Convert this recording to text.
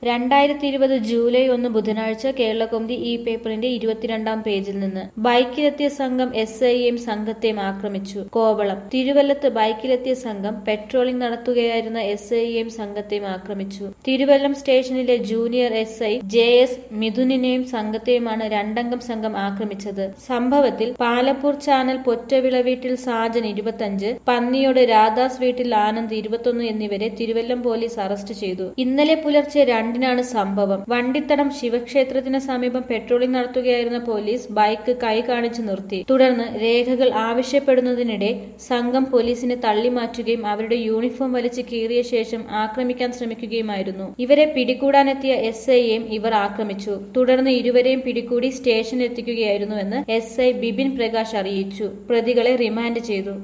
രണ്ടായിരത്തി ഇരുപത് ജൂലൈ ഒന്ന് ബുധനാഴ്ച കേരളകൗമുദി ഈ പേപ്പറിന്റെ ഇരുപത്തിരണ്ടാം പേജിൽ നിന്ന് ബൈക്കിലെത്തിയ സംഘം എസ് ഐയെയും സംഘത്തെയും ആക്രമിച്ചു കോവളം തിരുവല്ലത്ത് ബൈക്കിലെത്തിയ സംഘം പെട്രോളിംഗ് നടത്തുകയായിരുന്ന എസ് ഐയെയും സംഘത്തെയും ആക്രമിച്ചു തിരുവല്ലം സ്റ്റേഷനിലെ junior S I J S മിഥുനിനെയും സംഘത്തെയുമാണ് രണ്ടംഗം സംഘം ആക്രമിച്ചത് സംഭവത്തിൽ പാലപ്പൂർ ചാനൽ പൊറ്റവിള വീട്ടിൽ സാജൻ ഇരുപത്തഞ്ച് പന്നിയോട് രാധാസ് വീട്ടിൽ ആനന്ദ് ഇരുപത്തൊന്ന് എന്നിവരെ തിരുവല്ലം പോലീസ് അറസ്റ്റ് ചെയ്തു ഇന്നലെ പുലർച്ചെ രണ്ടിനാണ് സംഭവം വണ്ടിത്തടം ശിവക്ഷേത്രത്തിന് സമീപം പെട്രോളിംഗ് നടത്തുകയായിരുന്ന പോലീസ് ബൈക്ക് കൈ കാണിച്ചു നിർത്തി തുടർന്ന് രേഖകൾ ആവശ്യപ്പെടുന്നതിനിടെ സംഘം പോലീസിനെ തള്ളിമാറ്റുകയും അവരുടെ യൂണിഫോം വലിച്ചു കീറിയ ശേഷം ആക്രമിക്കാൻ ശ്രമിക്കുകയുമായിരുന്നു ഇവരെ പിടികൂടാനെത്തിയ എസ് ഐയെയും ഇവർ ആക്രമിച്ചു തുടർന്ന് ഇരുവരെയും പിടികൂടി സ്റ്റേഷനിൽ എത്തിക്കുകയായിരുന്നുവെന്ന് എസ് ഐ ബിപിൻ പ്രകാശ് അറിയിച്ചു പ്രതികളെ റിമാൻഡ് ചെയ്തു